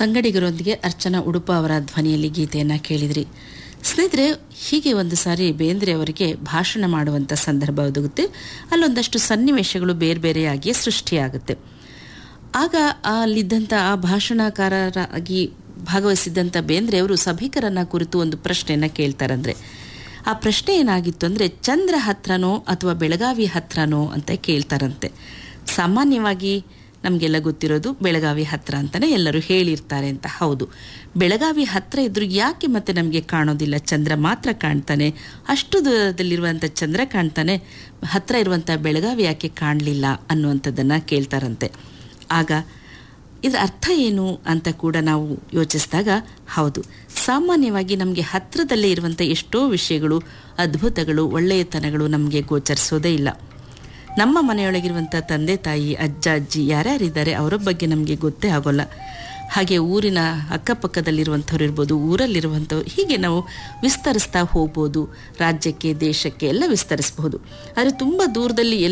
ಸಂಗಡಿಗರೊಂದಿಗೆ ಅರ್ಚನಾ ಉಡುಪ ಅವರ ಧ್ವನಿಯಲ್ಲಿ ಗೀತೆಯನ್ನು ಕೇಳಿದ್ರಿ ಸ್ನೇಹಿತರೆ ಹೀಗೆ ಒಂದು ಸಾರಿ ಬೇಂದ್ರೆ ಅವರಿಗೆ ಭಾಷಣ ಮಾಡುವಂಥ ಸಂದರ್ಭ ಒದಗುತ್ತೆ ಅಲ್ಲೊಂದಷ್ಟು ಸನ್ನಿವೇಶಗಳು ಬೇರೆ ಬೇರೆಯಾಗಿಯೇ ಸೃಷ್ಟಿಯಾಗುತ್ತೆ ಆಗ ಅಲ್ಲಿದ್ದಂಥ ಆ ಭಾಷಣಕಾರರಾಗಿ ಭಾಗವಹಿಸಿದ್ದಂಥ ಬೇಂದ್ರೆ ಅವರು ಸಭಿಕರನ್ನ ಕುರಿತು ಒಂದು ಪ್ರಶ್ನೆಯನ್ನು ಕೇಳ್ತಾರಂದ್ರೆ ಆ ಪ್ರಶ್ನೆ ಏನಾಗಿತ್ತು ಅಂದರೆ ಚಂದ್ರ ಹತ್ರನೋ ಅಥವಾ ಬೆಳಗಾವಿ ಹತ್ರನೋ ಅಂತ ಕೇಳ್ತಾರಂತೆ ಸಾಮಾನ್ಯವಾಗಿ ನಮಗೆಲ್ಲ ಗೊತ್ತಿರೋದು ಬೆಳಗಾವಿ ಹತ್ರ ಅಂತಲೇ ಎಲ್ಲರೂ ಹೇಳಿರ್ತಾರೆ ಅಂತ ಹೌದು ಬೆಳಗಾವಿ ಹತ್ರ ಇದ್ರೂ ಯಾಕೆ ಮತ್ತೆ ನಮಗೆ ಕಾಣೋದಿಲ್ಲ ಚಂದ್ರ ಮಾತ್ರ ಕಾಣ್ತಾನೆ ಅಷ್ಟು ದೂರದಲ್ಲಿರುವಂಥ ಚಂದ್ರ ಕಾಣ್ತಾನೆ ಹತ್ರ ಇರುವಂಥ ಬೆಳಗಾವಿ ಯಾಕೆ ಕಾಣಲಿಲ್ಲ ಅನ್ನುವಂಥದ್ದನ್ನು ಕೇಳ್ತಾರಂತೆ ಆಗ ಇದರ ಅರ್ಥ ಏನು ಅಂತ ಕೂಡ ನಾವು ಯೋಚಿಸಿದಾಗ ಹೌದು ಸಾಮಾನ್ಯವಾಗಿ ನಮಗೆ ಹತ್ತಿರದಲ್ಲೇ ಇರುವಂಥ ಎಷ್ಟೋ ವಿಷಯಗಳು ಅದ್ಭುತಗಳು ಒಳ್ಳೆಯತನಗಳು ನಮಗೆ ಗೋಚರಿಸೋದೇ ಇಲ್ಲ ನಮ್ಮ ಮನೆಯೊಳಗಿರುವಂಥ ತಂದೆ ತಾಯಿ ಅಜ್ಜ ಅಜ್ಜಿ ಯಾರ್ಯಾರಿದ್ದಾರೆ ಅವರ ಬಗ್ಗೆ ನಮಗೆ ಗೊತ್ತೇ ಆಗೋಲ್ಲ ಹಾಗೆ ಊರಿನ ಅಕ್ಕಪಕ್ಕದಲ್ಲಿರುವಂಥವ್ರು ಇರ್ಬೋದು ಊರಲ್ಲಿರುವಂಥವ್ರು ಹೀಗೆ ನಾವು ವಿಸ್ತರಿಸ್ತಾ ಹೋಗ್ಬೋದು ರಾಜ್ಯಕ್ಕೆ ದೇಶಕ್ಕೆ ಎಲ್ಲ ವಿಸ್ತರಿಸ್ಬೋದು ಆದರೆ ತುಂಬ ದೂರದಲ್ಲಿ